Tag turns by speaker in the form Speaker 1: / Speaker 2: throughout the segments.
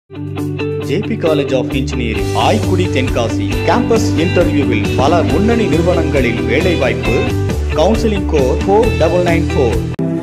Speaker 1: JP college of engineering Ayakudi Tenkasi campus இன்டர்வியூவில் பல முன்னணி நிறுவனங்களில் வேலைவாய்ப்பு கவுன்சிலிங் கோர் ஃபோர் டபுள் நைன் ஃபோர்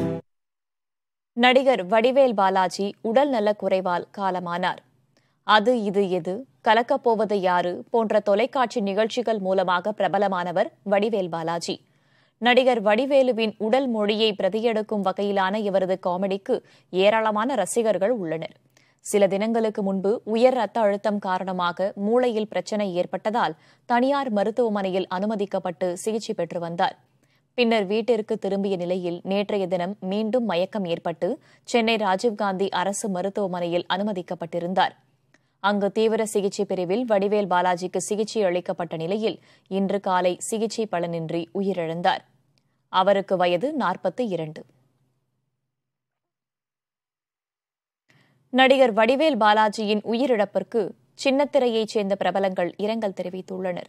Speaker 2: நடிகர் வடிவேல் பாலாஜி உடல் நலக் குறைவால் காலமானார் அது இது எது கலக்கப் போவது யாரு போன்ற தொலைக்காட்சி நிகழ்ச்சிகள் மூலமாக பிரபலமானவர் வடிவேல் பாலாஜி நடிகர் வடிவேலுவின் உடல் மொழியை பிரதியெடுக்கும் வகையிலான இவரது காமெடிக்கு ஏராளமான ரசிகர்கள் உள்ளனர் சில தினங்களுக்கு முன்பு உயர் ரத்த அழுத்தம் காரணமாக மூளையில் பிரச்சனை ஏற்பட்டதால் தனியார் மருத்துவமனையில் அனுமதிக்கப்பட்டு சிகிச்சை பெற்று வந்தார் பின்னர் வீட்டிற்கு திரும்பிய நிலையில் நேற்றைய தினம் மீண்டும் மயக்கம் ஏற்பட்டு சென்னை ராஜீவ்காந்தி அரசு மருத்துவமனையில் அனுமதிக்கப்பட்டிருந்தார் அங்கு தீவிர சிகிச்சை பிரிவில் வடிவேல் பாலாஜிக்கு சிகிச்சை அளிக்கப்பட்ட நிலையில் இன்று காலை சிகிச்சை பலனின்றி உயிரிழந்தார் அவருக்கு வயது நாற்பத்தி இரண்டு நடிகர் வடிவேல் பாலாஜியின் உயிரிழப்பிற்கு சின்னத்திரையைச் சேர்ந்த பிரபலங்கள் இரங்கல் தெரிவித்துள்ளனர்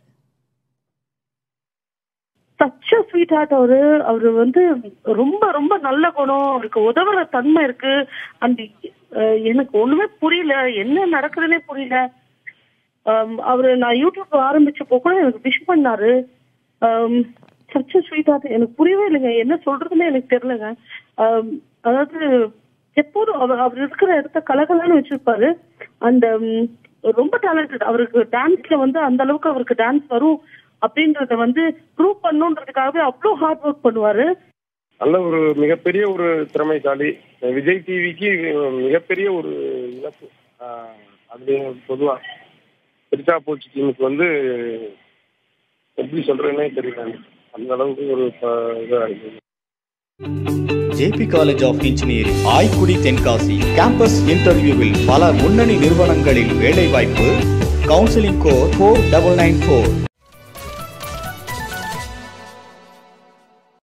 Speaker 3: சச்ச ஸ்வீட் ஹார்ட் அவரு அவரு வந்து ரொம்ப ரொம்ப நல்ல குணம் அவருக்கு உதவுற தன்மை இருக்கு அந்த அஹ், எனக்கு ஒண்ணுமே புரியல என்ன நடக்குதுன்னே புரியல ஆம், அவரு நான் யூடியூப் ஆரம்பிச்சப்போ கூட எனக்கு விஷ் பண்ணாரு சச்ச ஸ்வீட் ஹார்ட் எனக்கு புரியவே இல்லைங்க என்ன சொல்றதுன்னே எனக்கு தெரியலங்க ஆம், அதாவது எப்போதும் அவர் அவர் இருக்கிற இடத்த கலகலான்னு வச்சிருப்பாரு அந்த ம், ரொம்ப டேலண்டட் அவருக்கு டான்ஸ்ல வந்து அந்த அளவுக்கு அவருக்கு டான்ஸ் வரும் அப்படின்றத வந்து ப்ரூவ் பண்ணுன்றதுக்காகவே அவ்வளோ ஹார்ட் ஒர்க் பண்ணுவாரு
Speaker 4: நல்ல ஒரு மிகப்பெரிய ஒரு திறமைசாலி விஜய் டிவிக்கு மிகப்பெரிய ஒரு இழப்பு ஆஹ் அது பொதுவா பெருசா போச்சு டீமுக்கு வந்து எப்படி சொல்றேன்னே தெரியல அந்த அளவுக்கு ஒரு ப- இதா இருக்கு
Speaker 1: JP college of engineering Ayakudi Tenkasi campus இன்டர்வியூவில் பல முன்னணி நிறுவனங்களில் வேலைவாய்ப்பு கவுன்சிலிங் கோர் ஃபோர் டபுள் நைன் ஃபோர்